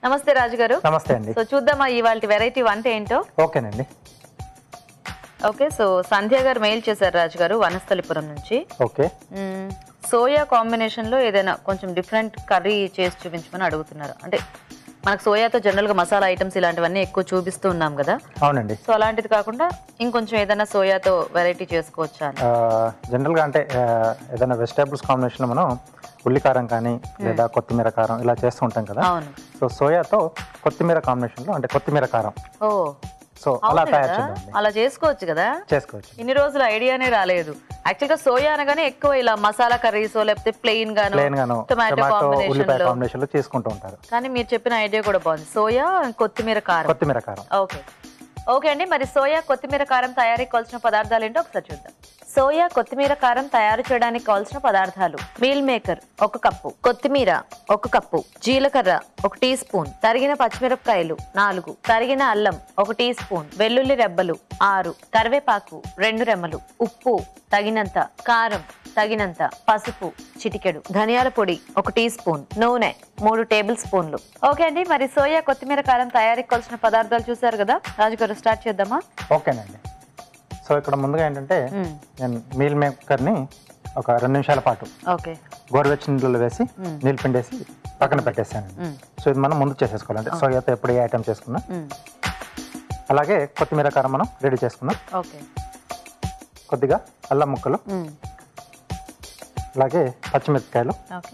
నమస్తే రాజు గారు నమస్తే అండి సో చూద్దామా ఇవాళ వెరైటీ వంట ఏంటో ఓకేనండి ఓకే సో సంధ్య గారు మెయిల్ చేశారు రాజు గారు వనస్థలిపురం నుంచి ఓకే మ్మ్, సోయా కాంబినేషన్ లో ఏదైనా కొంచెం డిఫరెంట్ కర్రీ చేసి చూపించమని అడుగుతున్నారు అంటే మనకు సోయాతో జనరల్ గా మసాలా ఐటమ్స్ ఇలాంటివన్నీ ఎక్కువ చూపిస్తూ ఉన్నాం కదా అవునండి సో అలాంటిది కాకుండా ఇంకొంచెం ఏదైనా సోయాతో వెరైటీ చేసుకోవచ్చా అని ఆ, జనరల్గా అంటే ఆ, ఏదైనా వెజిటేబుల్స్ కాంబినేషన్ మనం ఉల్లికారం కానీ లేదా కొత్తిమీర కారం ఇలా చేస్తూ ఉంటాం కదా అవును సో సోయాతో కొత్తిమీర కాంబినేషన్లో అంటే కొత్తిమీర కారం ఓ సో అలా అవును తయారు కదా చేద్దామండి అలా చేసుకోవచ్చు కదా చేసుకోవచ్చు ఇన్ని రోజులు ఐడియానే రాలేదు యాక్చువల్ గా సోయా అనగానే ఎక్కువ ఇలా మసాలా కర్రీస్ లేకపోతే ప్లెయిన్ గాను ప్లేన్ గాను టొమాటో టమాటో కాంబినేషన్ ఉల్లిపాయ లో కాంబినేషన్ లో చేసుకుంటూ ఉంటారు కానీ మీరు చెప్పిన ఐడియా కూడా బాగుంది సోయా కొత్తిమీర కారం కొత్తిమీర కారం ఓకే ఓకే అండి మరి సోయా కొత్తిమీర కారం తయారీకి కావాల్సిన పదార్థాలు ఏంటో ఒకసారి చూద్దాం సోయా కొత్తిమీర కారం తయారు చేయడానికి కావాల్సిన పదార్థాలు మీల్ మేకర్ ఒక కప్పు కొత్తిమీర ఒక కప్పు జీలకర్ర ఒక టీ స్పూన్ తరిగిన పచ్చిమిరపకాయలు నాలుగు తరిగిన అల్లం ఒక టీ స్పూన్ వెల్లుల్లి రెబ్బలు ఆరు కరివేపాకు రెండు రెమ్మలు ఉప్పు తగినంత కారం తగినంత పసుపు చిటికెడు ధనియాల పొడి ఒక టీ స్పూన్ నూనె మూడు టేబుల్ స్పూన్లు ఓకే అండి మరి సోయా కొత్తిమీర కారం తయారీకి కావాల్సిన పదార్థాలు చూసారు కదా రాజుగారు స్టార్ట్ చేద్దామా ఓకేనండి సో ఇక్కడ ముందుగా ఏంటంటే మ్మ్. నేను మీల్ మేకర్ని ఒక రెండు నిమిషాల పాటు ఓకే గోరువెచ్చని నీళ్ళు వేసి మ్మ్. నీళ్ళు పిండేసి పక్కన పెట్టేసాను మ్మ్. సో ఇది మనం ముందు చేసేసుకోవాలి అంటే సోయాతో ఎప్పుడు ఏ ఐటమ్ చేసుకున్నా మ్మ్. అలాగే కొత్తిమీర కారం మనం రెడీ చేసుకుందాం ఓకే కొద్దిగా అల్లం ముక్కలు మ్మ్. అలాగే పచ్చిమిరపకాయలు ఓకే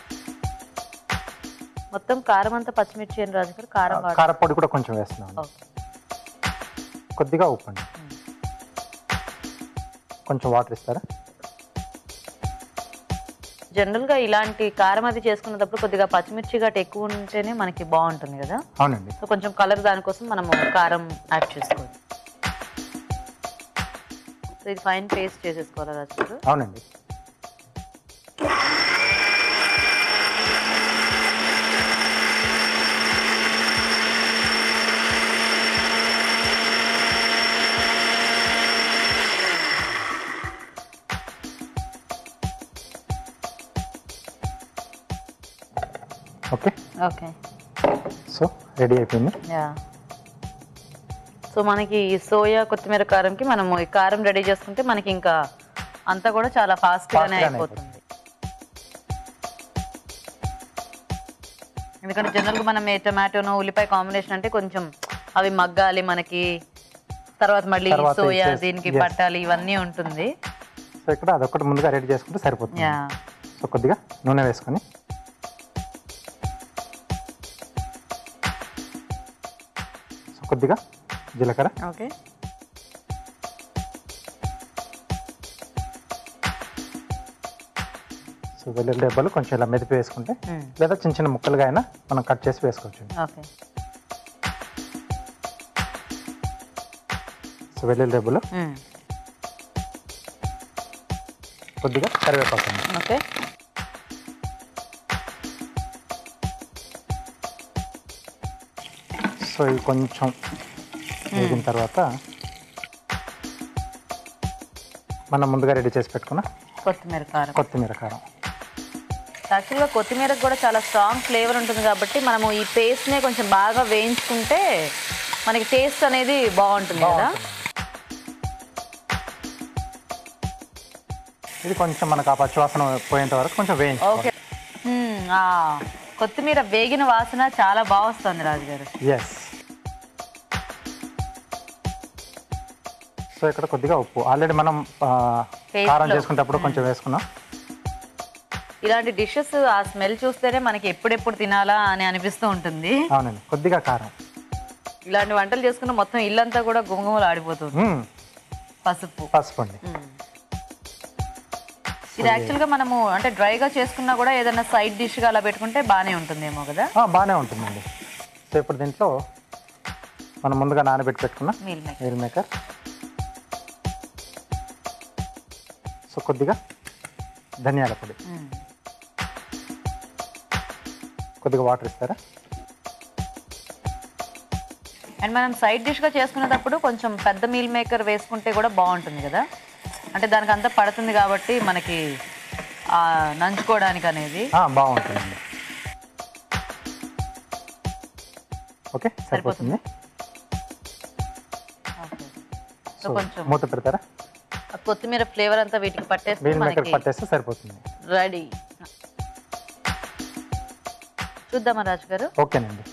మొత్తం కారం అంతా పచ్చిమిర్చి అని రాజుగారు కారం వాడు కారపొడి కూడా కొంచెం వేస్తున్నాం ఓకే కొద్దిగా ఉప్పు అండి కొంచెం వాటర్ ఇస్తారా జనరల్ గా ఇలాంటి కారం అది చేసుకున్నప్పుడు కొద్దిగా పచ్చిమిర్చి గట్ట ఎక్కువ ఉంటేనే మనకి బాగుంటుంది కదా అవునండి సో కొంచెం కలర్ దానికోసం మనము కారం యాడ్ చేసుకోవాలి సో ఇది ఫైన్ పేస్ట్ చేసేసుకోవాలా రాజు అవునండి ఓకే ఓకే సో రెడీ అయిపోయింది యా సో మనకి ఈ సోయా కొత్తిమీర కారంకి మనము ఈ కారం రెడీ చేసుకుంటే మనకి ఇంకా అంతా కూడా చాలా ఫాస్ట్ గానే Fast గానే అయిపోతుంది ఎందుకంటే జనరల్ గా మనం ఏ టమాటోను ఉల్లిపాయ కాంబినేషన్ అంటే కొంచెం అవి మగ్గాలి మనకి తర్వాత మళ్ళీ ఈ తర్వాత సోయా ఇచ్చేసి- దీనికి yes. పట్టాలి ఇవన్నీ ఉంటుంది సో ఇక్కడ అదొకటి ముందుగా రెడీ చేసుకుంటే సరిపోతుంది యా సో కొద్దిగా నూనె వేసుకొని సో కొద్దిగా జీలకర్ర ఓకే సో వెల్లుల్లి రెబ్బలు కొంచెం ఇలా మెదిపి వేసుకుంటే లేదా చిన్న చిన్న ముక్కలుగా అయినా మనం కట్ చేసి వేసుకోవచ్చు ఓకే సో వెల్లుల్లి రెబ్బలు కొద్దిగా కరివేపాకు అండి. ఓకే సో ఇవి కొంచెం వేగిన తర్వాత మనం ముందుగా రెడీ చేసి పెట్టుకున్న కొత్తిమీర కారం కొత్తిమీర కారం యాక్చువల్గా కొత్తిమీరకు కూడా చాలా స్ట్రాంగ్ ఫ్లేవర్ ఉంటుంది కాబట్టి మనము ఈ పేస్ట్నే కొంచెం బాగా వేయించుకుంటే మనకి టేస్ట్ అనేది బాగుంటుంది కదా ఇది కొంచెం మనకు ఆ పచ్చివాసన పోయేంత వరకు కొంచెం వేయించుకోవాలి ఓకే మ్మ్, ఆ కొత్తిమీర వేగిన వాసన చాలా బాగా వస్తుంది రాజుగారు ఎస్ సో ఇక్కడ కొద్దిగా ఉప్పు ఆల్రెడీ మనం ఆ, Paste కారం లో. చేసుకునేటప్పుడు కొంచెం వేసుకున్నాం ఇలాంటి డిషెస్ ఆ స్మెల్ చూస్తేనే మనకి ఎప్పుడెప్పుడు తినాలా అని అనిపిస్తూ ఉంటుంది అవునండి కొద్దిగా కారం ఇలాంటి వంటలు చేసుకున్న మొత్తం ఇల్లంతా కూడా గుమగుమలు ఆడిపోతుంది మ్మ్. పసుపు పసుపు అండి మ్మ్. ఇది యాక్చువల్గా మనము అంటే డ్రైగా చేసుకున్నా కూడా ఏదైనా సైడ్ డిష్గా అలా పెట్టుకుంటే బాగానే ఉంటుందేమో కదా ఆ, బాగానే ఉంటుందండి సో ఇప్పుడు దీంట్లో మనం ముందుగా నానబెట్టి పెట్టుకున్న meal maker meal maker so కొద్దిగా ధనియాల పొడి మ్మ్. కొద్దిగా వాటర్ ఇస్తారా అండ్ మనం సైడ్ డిష్గా చేసుకునేటప్పుడు కొంచెం పెద్ద మీల్ మేకర్ వేసుకుంటే కూడా బాగుంటుంది కదా అంటే దానికి అంతా పడుతుంది కాబట్టి మనకి ఆ, నంచుకోవడానికి అనేది ఆ, బాగుంటుందండి ఓకే సరిపోతుంది ఓకే. సో సో కొంచెం మూత పెడతారా ఆ కొత్తిమీర ఫ్లేవర్ అంతా వీటికి పట్టేస్తే మీల్ మేకర్ మనకి పట్టేస్తే సరిపోతుంది రెడీ చూద్దామా రాజు గారు ఓకేనండి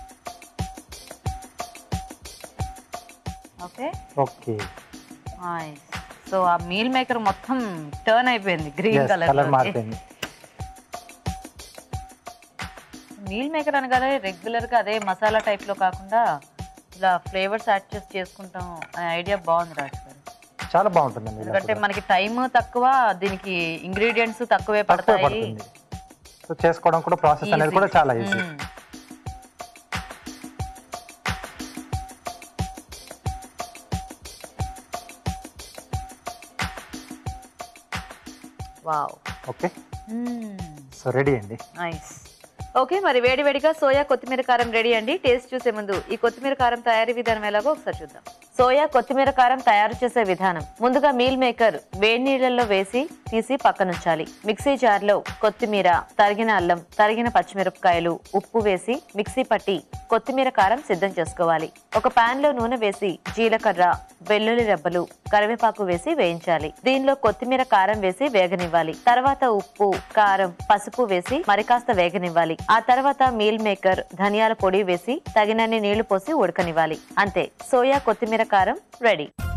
ఓకే ఓకే సో ఆ మీల్ మేకర్ మొత్తం టర్న్ అయిపోయింది గ్రీన్ కలర్ కలర్ మారిపోయింది మీల్ మేకర్ అనగానే రెగ్యులర్ గా అదే మసాలా టైప్ లో కాకుండా ఇలా ఫ్లేవర్స్ యాడ్ చేసి చేసుకుంటాం అనే ఐడియా బాగుంది రాజు గారు చాలా బాగుంటుందండి ఇలా ఎందుకంటే కూడా. మనకి టైం తక్కువ దీనికి ఇంగ్రీడియంట్స్ తక్కువే తక్కువే పడతాయి పడుతుంది సో చేసుకోవడం కూడా ప్రాసెస్ అనేది Easy. కూడా చాలా ఈజీ మ్మ్. వావ్ ఓకే సో రెడీ అండి నైస్ ఓకే మరి వేడి వేడిగా సోయా కొత్తిమీర కారం రెడీ అండి టేస్ట్ చూసే ముందు ఈ కొత్తిమీర కారం తయారీ విధానం ఎలాగో ఒకసారి చూద్దాం సోయా కొత్తిమీర కారం తయారు చేసే విధానం ముందుగా మీల్ మేకర్ వేడి నీళ్ళల్లో వేసి తీసి పక్కనుంచాలి మిక్సీ జార్లో కొత్తిమీర తరిగిన అల్లం తరిగిన పచ్చిమిరపకాయలు ఉప్పు వేసి మిక్సీ పట్టి కొత్తిమీర కారం సిద్ధం చేసుకోవాలి ఒక పాన్ లో నూనె వేసి జీలకర్ర వెల్లుల్లి రెబ్బలు కరివేపాకు వేసి వేయించాలి దీనిలో కొత్తిమీర కారం వేసి వేగనివ్వాలి తర్వాత ఉప్పు కారం పసుపు వేసి మరి కాస్త వేగనివ్వాలి ఆ తర్వాత మీల్ మేకర్ ధనియాల పొడి వేసి తగినన్ని నీళ్లు పోసి ఉడకనివ్వాలి అంతే సోయా కొత్తిమీర కారం రెడీ